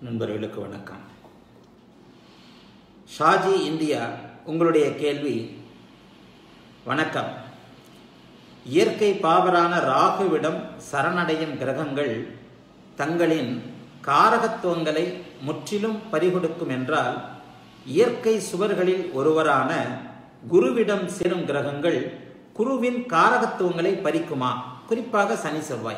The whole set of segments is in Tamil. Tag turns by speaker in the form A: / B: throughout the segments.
A: நண்பர்களுக்கு வணக்கம் ஷாஜி இந்தியா உங்களுடைய கேள்வி வணக்கம் இயற்கை பாவரான ராகுவிடம் சரணடையும் கிரகங்கள் தங்களின் காரகத்துவங்களை முற்றிலும் பறிகொடுக்கும் என்றால் இயற்கை சுவர்களில் ஒருவரான குருவிடம் சேரும் கிரகங்கள் குருவின் காரகத்துவங்களை பறிக்குமா குறிப்பாக சனி செவ்வாய்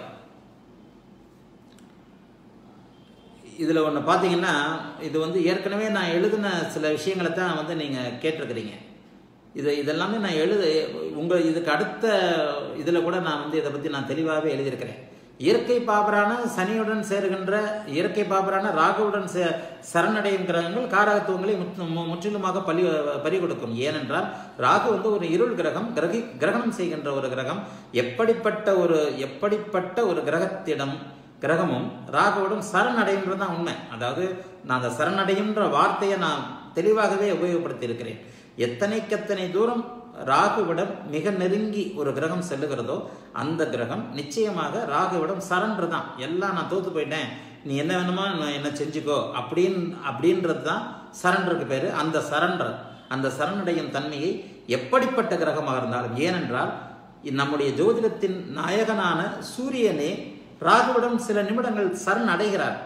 A: இதில் ஒன்று பார்த்தீங்கன்னா இது வந்து ஏற்கனவே நான் எழுதின சில விஷயங்களை தான் வந்து நீங்கள் கேட்டிருக்கிறீங்க இது இதெல்லாமே நான் எழுத உங்கள் இதுக்கு அடுத்த இதில் கூட நான் வந்து இதை பற்றி நான் தெளிவாகவே எழுதியிருக்கிறேன் இயற்கை பாபரான சனியுடன் சேருகின்ற இயற்கை பாபரான ராகுவுடன் சே சரணடையும் கிரகங்கள் காரகத்துவங்களை முற்றிலுமாக பலி பறி கொடுக்கும் ஏனென்றால் ராகு வந்து ஒரு இருள் கிரகம் கிரகி கிரகணம் செய்கின்ற ஒரு கிரகம் எப்படிப்பட்ட ஒரு எப்படிப்பட்ட ஒரு கிரகத்திடம் கிரகமும் ராகுவோடும் சரணடைன்றது தான் உண்மை அதாவது நான் அந்த சரணடையுன்ற வார்த்தையை நான் தெளிவாகவே உபயோகப்படுத்தி இருக்கிறேன் எத்தனைக்கத்தனை தூரம் ராகுவிடம் மிக நெருங்கி ஒரு கிரகம் செல்லுகிறதோ அந்த கிரகம் நிச்சயமாக ராகுவிடம் சரண்டர் தான் எல்லாம் நான் தோத்து போயிட்டேன் நீ என்ன வேணுமோ என்ன செஞ்சுக்கோ அப்படின் அப்படின்றது தான் சரண்டருக்கு பேர் அந்த சரண்டர் அந்த சரணடையும் தன்மையை எப்படிப்பட்ட கிரகமாக இருந்தாலும் ஏனென்றால் நம்முடைய ஜோதிடத்தின் நாயகனான சூரியனே ராகுவிடம் சில நிமிடங்கள் சரண் அடைகிறார்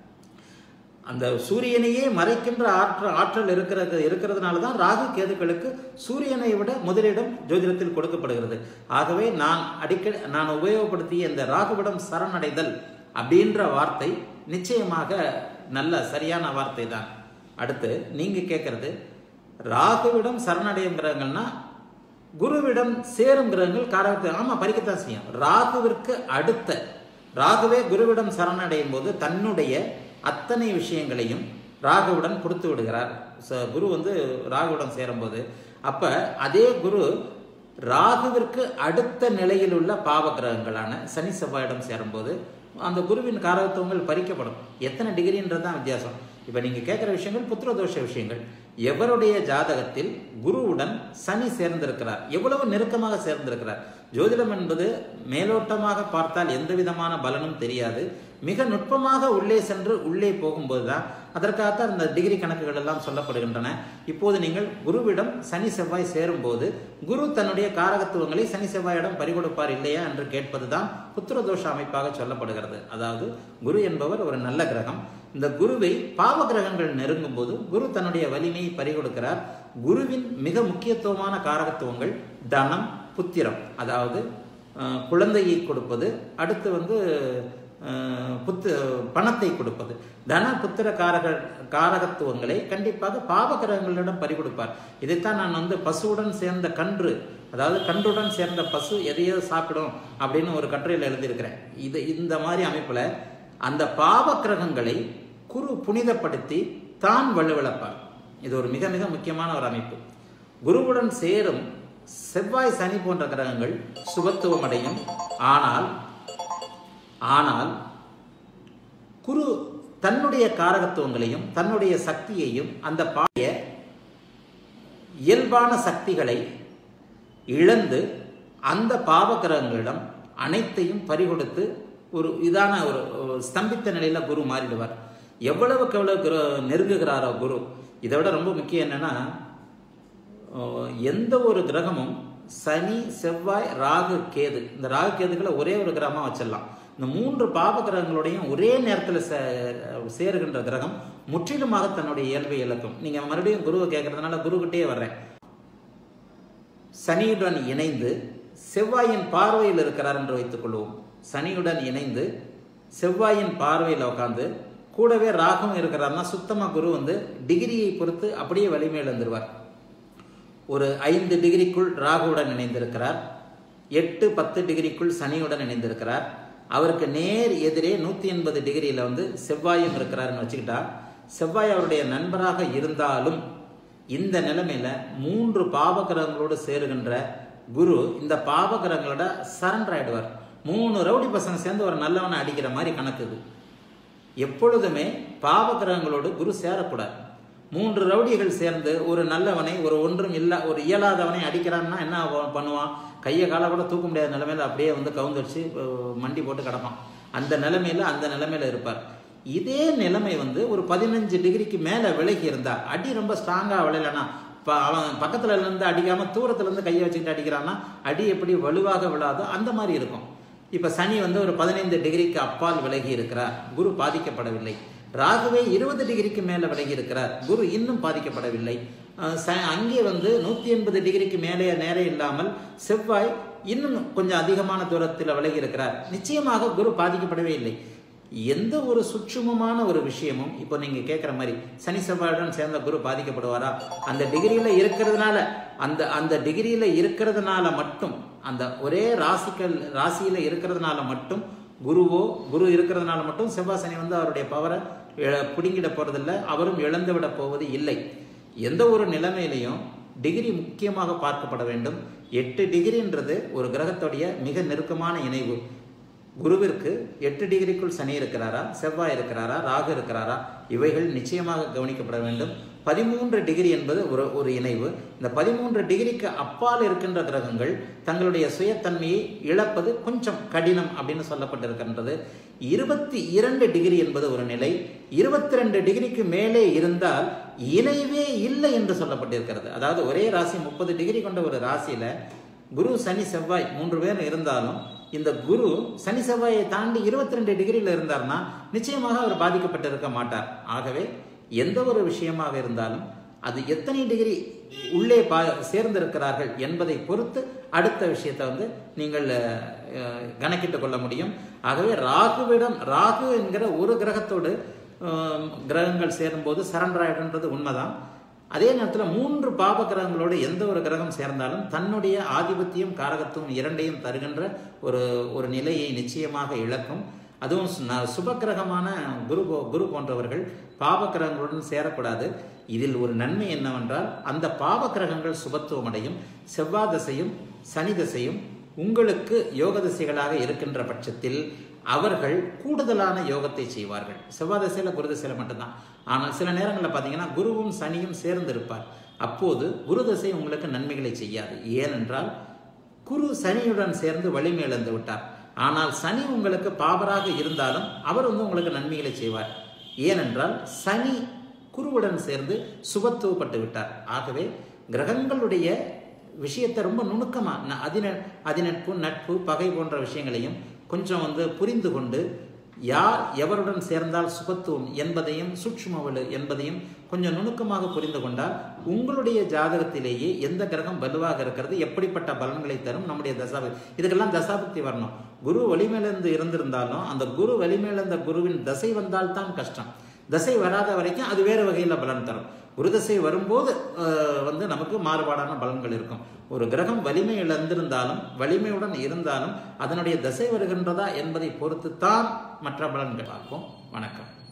A: அந்த சூரியனையே மறைக்கின்ற ஆற்றல் ஆற்றல் இருக்கிறது இருக்கிறதுனால தான் ராகு கேதுக்களுக்கு சூரியனை விட முதலிடம் ஜோதிடத்தில் கொடுக்கப்படுகிறது ஆகவே நான் அடிக்கடி நான் உபயோகப்படுத்திய இந்த ராகுவிடம் சரணடைதல் அப்படின்ற வார்த்தை நிச்சயமாக நல்ல சரியான வார்த்தை தான் அடுத்து நீங்க கேட்கறது ராகுவிடம் சரணடையும் கிரகங்கள்னா குருவிடம் சேரும் கிரகங்கள் காரகத்தை ஆமா பறிக்கத்தான் செய்யும் ராகுவிற்கு அடுத்த ராகுவே குருவிடம் சரணடையும் போது தன்னுடைய அத்தனை விஷயங்களையும் ராகுவுடன் கொடுத்து விடுகிறார் குரு வந்து ராகுவுடன் சேரும்போது அப்ப அதே குரு ராகுவிற்கு அடுத்த நிலையில் உள்ள பாவ கிரகங்களான சனி செவ்வாயிடம் சேரும்போது அந்த குருவின் காரகத்துவங்கள் பறிக்கப்படும் எத்தனை டிகிரின்றது தான் வித்தியாசம் இப்போ நீங்கள் கேட்குற விஷயங்கள் புத்திரதோஷ விஷயங்கள் எவருடைய ஜாதகத்தில் குருவுடன் சனி சேர்ந்திருக்கிறார் எவ்வளவு நெருக்கமாக சேர்ந்திருக்கிறார் ஜோதிடம் என்பது மேலோட்டமாக பார்த்தால் எந்த விதமான பலனும் தெரியாது மிக நுட்பமாக உள்ளே சென்று உள்ளே போகும்போது தான் அதற்காகத்தான் இந்த டிகிரி கணக்குகள் எல்லாம் சொல்லப்படுகின்றன இப்போது நீங்கள் குருவிடம் சனி செவ்வாய் சேரும்போது குரு தன்னுடைய காரகத்துவங்களை சனி செவ்வாயிடம் பறிகொடுப்பார் இல்லையா என்று கேட்பது தான் புத்திரதோஷ அமைப்பாக சொல்லப்படுகிறது அதாவது குரு என்பவர் ஒரு நல்ல கிரகம் இந்த குருவை பாவ கிரகங்கள் நெருங்கும் போது குரு தன்னுடைய வலிமையை பறிகொடுக்கிறார் குருவின் மிக முக்கியத்துவமான காரகத்துவங்கள் தனம் புத்திரம் அதாவது குழந்தையை கொடுப்பது அடுத்து வந்து புத்து பணத்தை கொடுப்பது தன புத்திர காரக காரகத்துவங்களை கண்டிப்பாக பாவ கிரகங்களிடம் பறிகொடுப்பார் இதைத்தான் நான் வந்து பசுவுடன் சேர்ந்த கன்று அதாவது கன்றுடன் சேர்ந்த பசு எதையோ சாப்பிடும் அப்படின்னு ஒரு கட்டுரையில் எழுதியிருக்கிறேன் இது இந்த மாதிரி அமைப்புல அந்த பாவ கிரகங்களை குரு புனிதப்படுத்தி தான் வலுவிழப்பார் இது ஒரு மிக மிக முக்கியமான ஒரு அமைப்பு குருவுடன் சேரும் செவ்வாய் சனி போன்ற கிரகங்கள் சுபத்துவம் அடையும் ஆனால் ஆனால் குரு தன்னுடைய காரகத்துவங்களையும் தன்னுடைய சக்தியையும் அந்த பாய இயல்பான சக்திகளை இழந்து அந்த பாவ கிரகங்களிடம் அனைத்தையும் பறிகொடுத்து ஒரு இதான ஒரு ஸ்தம்பித்த நிலையில குரு மாறிடுவார் எவ்வளவுக்கு எவ்வளவு குரு நெருங்குகிறாரோ குரு இதை விட ரொம்ப முக்கியம் என்னன்னா எந்த ஒரு கிரகமும் சனி செவ்வாய் ராகு கேது இந்த ராகு கேதுகளை ஒரே ஒரு கிரகமாக வச்சிடலாம் இந்த மூன்று பாப கிரகங்களோடையும் ஒரே நேரத்தில் சேருகின்ற கிரகம் முற்றிலுமாக தன்னுடைய இயல்பை இழக்கும் நீங்க மறுபடியும் குருவை கேட்கறதுனால குருக்கிட்டே வர்றேன் சனியுடன் இணைந்து செவ்வாயின் பார்வையில் இருக்கிறார் என்று வைத்துக் கொள்வோம் சனியுடன் இணைந்து செவ்வாயின் பார்வையில் உட்காந்து கூடவே ராகம் இருக்கிறார்னா சுத்தமாக குரு வந்து டிகிரியை பொறுத்து அப்படியே வலிமை இழந்துருவார் ஒரு ஐந்து டிகிரிக்குள் ராகுவுடன் இணைந்திருக்கிறார் எட்டு பத்து டிகிரிக்குள் சனியுடன் இணைந்திருக்கிறார் அவருக்கு நேர் எதிரே நூற்றி எண்பது டிகிரியில் வந்து செவ்வாயும் இருக்கிறாருன்னு வச்சுக்கிட்டா செவ்வாய் அவருடைய நண்பராக இருந்தாலும் இந்த நிலைமையில மூன்று பாவகிரகங்களோடு சேருகின்ற குரு இந்த பாவகிரகங்களோட சரண்டர் ஆயிடுவார் மூணு ரவுடி பசங்க சேர்ந்து ஒரு நல்லவனை அடிக்கிற மாதிரி கணக்குது எப்பொழுதுமே பாவகிரகங்களோடு குரு சேரக்கூடாது மூன்று ரவுடிகள் சேர்ந்து ஒரு நல்லவனை ஒரு ஒன்றும் இல்ல ஒரு இயலாதவனை அடிக்கிறான்னா என்ன பண்ணுவான் கையை காலை கூட தூக்க முடியாத நிலைமையில அப்படியே வந்து கவுந்தடிச்சு மண்டி போட்டு கிடப்பான் அந்த நிலைமையில அந்த நிலைமையில இருப்பார் இதே நிலைமை வந்து ஒரு பதினஞ்சு டிகிரிக்கு மேலே விலகி இருந்தா அடி ரொம்ப ஸ்ட்ராங்காக விளையலனா இப்போ அவன் பக்கத்துல இருந்து அடிக்காம தூரத்துல இருந்து கையை வச்சுக்கிட்டு அடிக்கிறான்னா அடி எப்படி வலுவாக விழாதோ அந்த மாதிரி இருக்கும் இப்ப சனி வந்து ஒரு பதினைந்து டிகிரிக்கு அப்பால் விலகி இருக்கிறார் குரு பாதிக்கப்படவில்லை ராகுவே இருபது டிகிரிக்கு மேல விலகி இருக்கிறார் குரு இன்னும் பாதிக்கப்படவில்லை அஹ் ச- அங்கே வந்து நூத்தி எண்பது டிகிரிக்கு மேலே நேரே இல்லாமல் செவ்வாய் இன்னும் கொஞ்சம் அதிகமான தூரத்தில் விலகி இருக்கிறார் நிச்சயமாக குரு பாதிக்கப்படவே இல்லை எந்த ஒரு சுட்சுமமான ஒரு விஷயமும் இப்போ நீங்க கேட்குற மாதிரி சனி செவ்வாயுடன் சேர்ந்த குரு பாதிக்கப்படுவாரா அந்த டிகிரியில இருக்கிறதுனால அந்த அந்த டிகிரியில இருக்கிறதுனால மட்டும் அந்த ஒரே ராசிகள் ராசியில இருக்கிறதுனால மட்டும் குருவோ குரு இருக்கிறதுனால மட்டும் செவ்வாய் சனி வந்து அவருடைய பவரை பிடுங்கிட போறதில்ல அவரும் இழந்து விட போவது இல்லை எந்த ஒரு நிலைமையிலையும் டிகிரி முக்கியமாக பார்க்கப்பட வேண்டும் எட்டு டிகிரின்றது ஒரு கிரகத்துடைய மிக நெருக்கமான இணைவு குருவிற்கு எட்டு டிகிரிக்குள் சனி இருக்கிறாரா செவ்வாய் இருக்கிறாரா ராகு இருக்கிறாரா இவைகள் நிச்சயமாக கவனிக்கப்பட வேண்டும் பதிமூன்று டிகிரி என்பது ஒரு ஒரு இணைவு இந்த பதிமூன்று டிகிரிக்கு அப்பால் இருக்கின்ற கிரகங்கள் தங்களுடைய சுயத்தன்மையை இழப்பது கொஞ்சம் கடினம் அப்படின்னு சொல்லப்பட்டிருக்கின்றது இருபத்தி இரண்டு டிகிரி என்பது ஒரு நிலை இருபத்தி ரெண்டு டிகிரிக்கு மேலே இருந்தால் இணைவே இல்லை என்று சொல்லப்பட்டிருக்கிறது அதாவது ஒரே ராசி முப்பது டிகிரி கொண்ட ஒரு ராசியில குரு சனி செவ்வாய் மூன்று பேர் இருந்தாலும் இந்த குரு சனி செவ்வாயை தாண்டி இருபத்தி ரெண்டு டிகிரியில் இருந்தார்னா நிச்சயமாக அவர் பாதிக்கப்பட்டிருக்க மாட்டார் ஆகவே எந்த ஒரு விஷயமாக இருந்தாலும் அது எத்தனை டிகிரி உள்ளே பா சேர்ந்திருக்கிறார்கள் என்பதை பொறுத்து அடுத்த விஷயத்தை வந்து நீங்கள் அஹ், கணக்கிட்டு கொள்ள முடியும் ஆகவே ராகுவிடம் ராகு என்கிற ஒரு கிரகத்தோடு அஹ், கிரகங்கள் சேரும்போது சரண்டர் ஆயிடுன்றது உண்மைதான் அதே நேரத்தில் மூன்று பாப கிரகங்களோடு எந்த ஒரு கிரகம் சேர்ந்தாலும் தன்னுடைய ஆதிபத்தியம் காரகத்துவம் இரண்டையும் தருகின்ற ஒரு ஒரு நிலையை நிச்சயமாக இழக்கும் அதுவும் சு- ந- சுப கிரகமான குரு போ- குரு போன்றவர்கள் பாப கிரகங்களுடன் சேரக்கூடாது இதில் ஒரு நன்மை என்னவென்றால் அந்த பாப கிரகங்கள் சுபத்துவம் அடையும் செவ்வாய் தசையும் சனி தசையும் உங்களுக்கு யோக திசைகளாக இருக்கின்ற பட்சத்தில் அவர்கள் கூடுதலான யோகத்தை செய்வார்கள் செவ்வாய் திசையில குரு திசையில மட்டும்தான் ஆனால் சில நேரங்களில் பார்த்தீங்கன்னா குருவும் சனியும் சேர்ந்து இருப்பார் அப்போது குரு திசை உங்களுக்கு நன்மைகளை செய்யாது ஏனென்றால் குரு சனியுடன் சேர்ந்து வலிமை இழந்து விட்டார் ஆனால் சனி உங்களுக்கு பாவராக இருந்தாலும் அவர் வந்து உங்களுக்கு நன்மைகளை செய்வார் ஏனென்றால் சனி குருவுடன் சேர்ந்து சுபத்துவப்பட்டு விட்டார் ஆகவே கிரகங்களுடைய விஷயத்தை ரொம்ப நுணுக்கமா ந- அதின அதிநட்பு நட்பு பகை போன்ற விஷயங்களையும் கொஞ்சம் வந்து புரிந்து கொண்டு யார் எவருடன் சேர்ந்தால் சுபத்துவம் என்பதையும் சூட்சுமவலு என்பதையும் கொஞ்சம் நுணுக்கமாக புரிந்து கொண்டால் உங்களுடைய ஜாதகத்திலேயே எந்த கிரகம் வலுவாக இருக்கிறது எப்படிப்பட்ட பலன்களை தரும் நம்முடைய தசாபக்தி இதுக்கெல்லாம் தசாபக்தி வரணும் குரு வலிமையிலிருந்து இருந்திருந்தாலும் அந்த குரு வலிமையிலிருந்த குருவின் தசை வந்தால்தான் கஷ்டம் தசை வராத வரைக்கும் அது வேறு வகையில் பலன் தரும் குரு தசை வரும்போது அஹ், வந்து நமக்கு மாறுபாடான பலன்கள் இருக்கும் ஒரு கிரகம் வலிமை இழந்திருந்தாலும் வலிமையுடன் இருந்தாலும் அதனுடைய தசை வருகின்றதா என்பதை பொறுத்து தான் மற்ற பலன்கள் பார்ப்போம் வணக்கம்